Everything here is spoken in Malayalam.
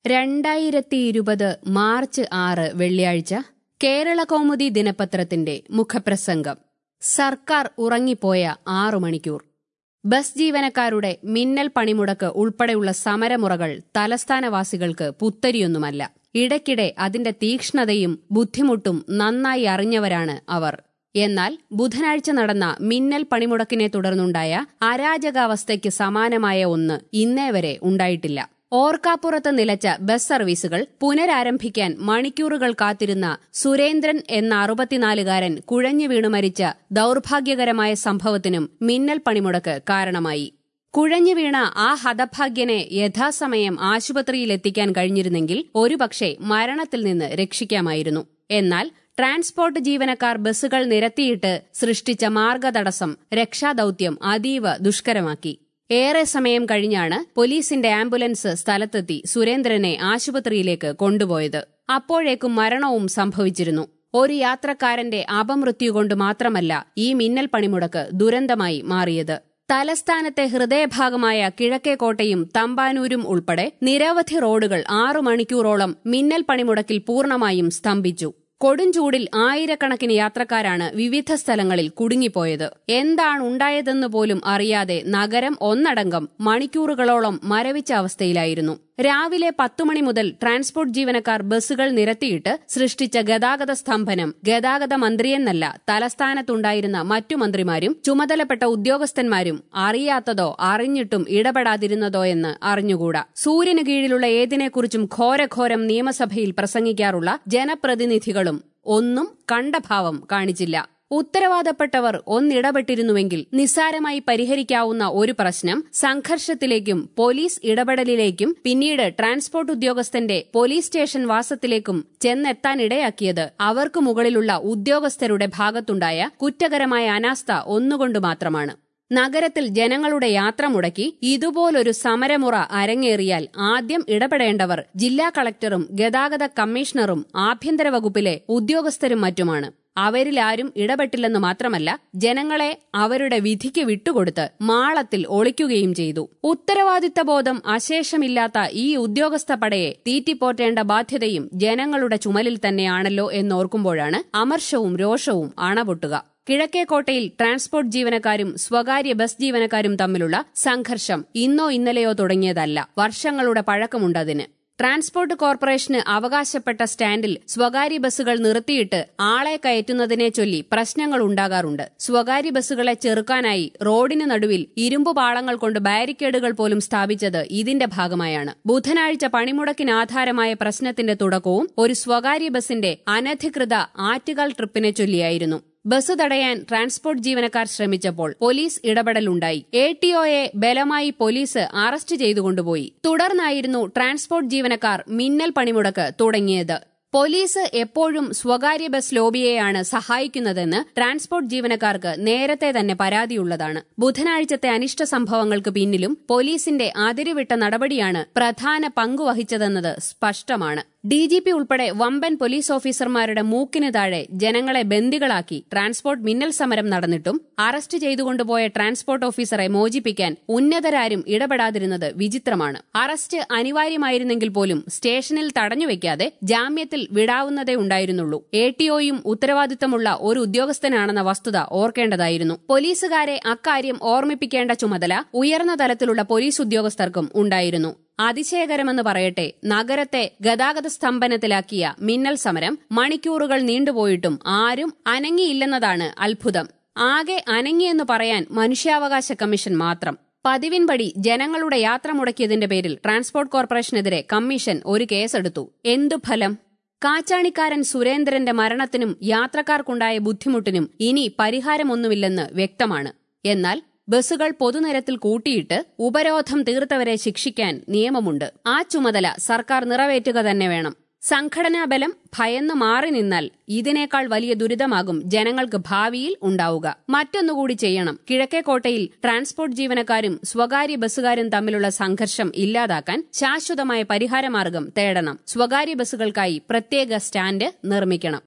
രണ്ടായിരത്തി ഇരുപത് മാർച്ച് ആറ് വെള്ളിയാഴ്ച കേരള കൗമുദി ദിനപത്രത്തിന്റെ മുഖപ്രസംഗം സർക്കാർ ഉറങ്ങിപ്പോയ ആറു മണിക്കൂർ ബസ് ജീവനക്കാരുടെ മിന്നൽ പണിമുടക്ക് ഉൾപ്പെടെയുള്ള സമരമുറകൾ തലസ്ഥാനവാസികൾക്ക് പുത്തരിയൊന്നുമല്ല ഇടയ്ക്കിടെ അതിന്റെ തീക്ഷ്ണതയും ബുദ്ധിമുട്ടും നന്നായി അറിഞ്ഞവരാണ് അവർ എന്നാൽ ബുധനാഴ്ച നടന്ന മിന്നൽ പണിമുടക്കിനെ തുടർന്നുണ്ടായ അരാജകാവസ്ഥയ്ക്ക് സമാനമായ ഒന്ന് ഇന്നേ വരെ ഉണ്ടായിട്ടില്ല ഓർക്കാപ്പുറത്ത് നിലച്ച ബസ് സർവീസുകൾ പുനരാരംഭിക്കാൻ മണിക്കൂറുകൾ കാത്തിരുന്ന സുരേന്ദ്രൻ എന്ന അറുപത്തിനാലുകാരൻ കുഴഞ്ഞു വീണു മരിച്ച ദൌർഭാഗ്യകരമായ സംഭവത്തിനും മിന്നൽ പണിമുടക്ക് കാരണമായി കുഴഞ്ഞു വീണ ആ ഹതഭാഗ്യനെ യഥാസമയം ആശുപത്രിയിലെത്തിക്കാൻ കഴിഞ്ഞിരുന്നെങ്കിൽ ഒരുപക്ഷെ മരണത്തിൽ നിന്ന് രക്ഷിക്കാമായിരുന്നു എന്നാൽ ട്രാൻസ്പോർട്ട് ജീവനക്കാർ ബസ്സുകൾ നിരത്തിയിട്ട് സൃഷ്ടിച്ച മാർഗതടസ്സം രക്ഷാദൌത്യം അതീവ ദുഷ്കരമാക്കി ഏറെ സമയം കഴിഞ്ഞാണ് പോലീസിന്റെ ആംബുലൻസ് സ്ഥലത്തെത്തി സുരേന്ദ്രനെ ആശുപത്രിയിലേക്ക് കൊണ്ടുപോയത് അപ്പോഴേക്കും മരണവും സംഭവിച്ചിരുന്നു ഒരു യാത്രക്കാരന്റെ അപമൃത്യു കൊണ്ട് മാത്രമല്ല ഈ മിന്നൽ പണിമുടക്ക് ദുരന്തമായി മാറിയത് തലസ്ഥാനത്തെ ഹൃദയഭാഗമായ കിഴക്കേക്കോട്ടയും തമ്പാനൂരും ഉൾപ്പെടെ നിരവധി റോഡുകൾ ആറു മണിക്കൂറോളം മിന്നൽ പണിമുടക്കിൽ പൂർണ്ണമായും സ്തംഭിച്ചു കൊടുംചൂടിൽ ആയിരക്കണക്കിന് യാത്രക്കാരാണ് വിവിധ സ്ഥലങ്ങളിൽ കുടുങ്ങിപ്പോയത് എന്താണ് ഉണ്ടായതെന്ന് പോലും അറിയാതെ നഗരം ഒന്നടങ്കം മണിക്കൂറുകളോളം മരവിച്ച അവസ്ഥയിലായിരുന്നു രാവിലെ പത്തുമണി മുതൽ ട്രാൻസ്പോർട്ട് ജീവനക്കാർ ബസ്സുകൾ നിരത്തിയിട്ട് സൃഷ്ടിച്ച ഗതാഗത സ്തംഭനം ഗതാഗത മന്ത്രിയെന്നല്ല തലസ്ഥാനത്തുണ്ടായിരുന്ന മറ്റു മന്ത്രിമാരും ചുമതലപ്പെട്ട ഉദ്യോഗസ്ഥന്മാരും അറിയാത്തതോ അറിഞ്ഞിട്ടും ഇടപെടാതിരുന്നതോ എന്ന് അറിഞ്ഞുകൂടാ സൂര്യന് കീഴിലുള്ള ഏതിനെക്കുറിച്ചും ഘോരഘോരം നിയമസഭയിൽ പ്രസംഗിക്കാറുള്ള ജനപ്രതിനിധികളും ഒന്നും കണ്ടഭാവം കാണിച്ചില്ല ഉത്തരവാദപ്പെട്ടവർ ഒന്നിടപെട്ടിരുന്നുവെങ്കിൽ നിസ്സാരമായി പരിഹരിക്കാവുന്ന ഒരു പ്രശ്നം സംഘർഷത്തിലേക്കും പോലീസ് ഇടപെടലിലേക്കും പിന്നീട് ട്രാൻസ്പോർട്ട് ഉദ്യോഗസ്ഥന്റെ പോലീസ് സ്റ്റേഷൻ വാസത്തിലേക്കും ചെന്നെത്താനിടയാക്കിയത് അവർക്ക് മുകളിലുള്ള ഉദ്യോഗസ്ഥരുടെ ഭാഗത്തുണ്ടായ കുറ്റകരമായ അനാസ്ഥ ഒന്നുകൊണ്ട് മാത്രമാണ് നഗരത്തിൽ ജനങ്ങളുടെ യാത്ര മുടക്കി ഇതുപോലൊരു സമരമുറ അരങ്ങേറിയാൽ ആദ്യം ഇടപെടേണ്ടവർ ജില്ലാ കളക്ടറും ഗതാഗത കമ്മീഷണറും ആഭ്യന്തര വകുപ്പിലെ ഉദ്യോഗസ്ഥരും മറ്റുമാണ് അവരിലാരും ഇടപെട്ടില്ലെന്ന് മാത്രമല്ല ജനങ്ങളെ അവരുടെ വിധിക്ക് വിട്ടുകൊടുത്ത് മാളത്തിൽ ഒളിക്കുകയും ചെയ്തു ഉത്തരവാദിത്തബോധം അശേഷമില്ലാത്ത ഈ ഉദ്യോഗസ്ഥ പടയെ തീറ്റിപ്പോറ്റേണ്ട ബാധ്യതയും ജനങ്ങളുടെ ചുമലിൽ തന്നെയാണല്ലോ എന്നോർക്കുമ്പോഴാണ് അമർഷവും രോഷവും അണപൊട്ടുക കിഴക്കേക്കോട്ടയിൽ ട്രാൻസ്പോർട്ട് ജീവനക്കാരും സ്വകാര്യ ബസ് ജീവനക്കാരും തമ്മിലുള്ള സംഘർഷം ഇന്നോ ഇന്നലെയോ തുടങ്ങിയതല്ല വർഷങ്ങളുടെ പഴക്കമുണ്ടതിന് ട്രാൻസ്പോർട്ട് കോർപ്പറേഷന് അവകാശപ്പെട്ട സ്റ്റാൻഡിൽ സ്വകാര്യ ബസ്സുകൾ നിർത്തിയിട്ട് ആളെ കയറ്റുന്നതിനെ ചൊല്ലി പ്രശ്നങ്ങൾ ഉണ്ടാകാറുണ്ട് സ്വകാര്യ ബസ്സുകളെ ചെറുക്കാനായി റോഡിന് നടുവിൽ ഇരുമ്പു പാളങ്ങൾ കൊണ്ട് ബാരിക്കേഡുകൾ പോലും സ്ഥാപിച്ചത് ഇതിന്റെ ഭാഗമായാണ് ബുധനാഴ്ച പണിമുടക്കിന് ആധാരമായ പ്രശ്നത്തിന്റെ തുടക്കവും ഒരു സ്വകാര്യ ബസിന്റെ അനധികൃത ആറ്റുകാൽ ട്രിപ്പിനെ ചൊല്ലിയായിരുന്നു ബസ് തടയാൻ ട്രാൻസ്പോർട്ട് ജീവനക്കാർ ശ്രമിച്ചപ്പോൾ പോലീസ് ഇടപെടലുണ്ടായി എ ടി ഒയെ ബലമായി പോലീസ് അറസ്റ്റ് ചെയ്തുകൊണ്ടുപോയി തുടർന്നായിരുന്നു ട്രാൻസ്പോർട്ട് ജീവനക്കാർ മിന്നൽ പണിമുടക്ക് തുടങ്ങിയത് പോലീസ് എപ്പോഴും സ്വകാര്യ ബസ് ലോബിയെയാണ് സഹായിക്കുന്നതെന്ന് ട്രാൻസ്പോർട്ട് ജീവനക്കാർക്ക് നേരത്തെ തന്നെ പരാതിയുള്ളതാണ് ബുധനാഴ്ചത്തെ അനിഷ്ട സംഭവങ്ങൾക്ക് പിന്നിലും പോലീസിന്റെ അതിരുവിട്ട നടപടിയാണ് പ്രധാന പങ്കുവഹിച്ചതെന്നത് സ്പഷ്ടമാണ് ഡി ജി പി ഉൾപ്പെടെ വമ്പൻ പോലീസ് ഓഫീസർമാരുടെ മൂക്കിന് താഴെ ജനങ്ങളെ ബന്ദികളാക്കി ട്രാൻസ്പോർട്ട് മിന്നൽ സമരം നടന്നിട്ടും അറസ്റ്റ് ചെയ്തുകൊണ്ടുപോയ ട്രാൻസ്പോർട്ട് ഓഫീസറെ മോചിപ്പിക്കാൻ ഉന്നതരാരും ഇടപെടാതിരുന്നത് വിചിത്രമാണ് അറസ്റ്റ് അനിവാര്യമായിരുന്നെങ്കിൽ പോലും സ്റ്റേഷനിൽ തടഞ്ഞുവെക്കാതെ ജാമ്യത്തിൽ വിടാവുന്നതേ ഉണ്ടായിരുന്നുള്ളൂ എ ടി ഒയും ഉത്തരവാദിത്തമുള്ള ഒരു ഉദ്യോഗസ്ഥനാണെന്ന വസ്തുത ഓർക്കേണ്ടതായിരുന്നു പോലീസുകാരെ അക്കാര്യം ഓർമ്മിപ്പിക്കേണ്ട ചുമതല ഉയർന്ന തലത്തിലുള്ള പോലീസ് ഉദ്യോഗസ്ഥർക്കും ഉണ്ടായിരുന്നു അതിശയകരമെന്ന് പറയട്ടെ നഗരത്തെ ഗതാഗത സ്തംഭനത്തിലാക്കിയ മിന്നൽ സമരം മണിക്കൂറുകൾ നീണ്ടുപോയിട്ടും ആരും അനങ്ങിയില്ലെന്നതാണ് അത്ഭുതം ആകെ അനങ്ങിയെന്ന് പറയാൻ മനുഷ്യാവകാശ കമ്മീഷൻ മാത്രം പതിവിൻപടി ജനങ്ങളുടെ യാത്ര മുടക്കിയതിന്റെ പേരിൽ ട്രാൻസ്പോർട്ട് കോർപ്പറേഷനെതിരെ കമ്മീഷൻ ഒരു കേസെടുത്തു എന്തു ഫലം കാച്ചാണിക്കാരൻ സുരേന്ദ്രന്റെ മരണത്തിനും യാത്രക്കാർക്കുണ്ടായ ബുദ്ധിമുട്ടിനും ഇനി പരിഹാരമൊന്നുമില്ലെന്ന് വ്യക്തമാണ് എന്നാൽ ബസ്സുകൾ പൊതുനിരത്തിൽ കൂട്ടിയിട്ട് ഉപരോധം തീർത്തവരെ ശിക്ഷിക്കാൻ നിയമമുണ്ട് ആ ചുമതല സർക്കാർ നിറവേറ്റുക തന്നെ വേണം സംഘടനാ ബലം ഭയന്ന് മാറി നിന്നാൽ ഇതിനേക്കാൾ വലിയ ദുരിതമാകും ജനങ്ങൾക്ക് ഭാവിയിൽ ഉണ്ടാവുക മറ്റൊന്നുകൂടി ചെയ്യണം കിഴക്കേക്കോട്ടയിൽ ട്രാൻസ്പോർട്ട് ജീവനക്കാരും സ്വകാര്യ ബസ്സുകാരും തമ്മിലുള്ള സംഘർഷം ഇല്ലാതാക്കാൻ ശാശ്വതമായ പരിഹാരമാർഗം തേടണം സ്വകാര്യ ബസ്സുകൾക്കായി പ്രത്യേക സ്റ്റാൻഡ് നിർമ്മിക്കണം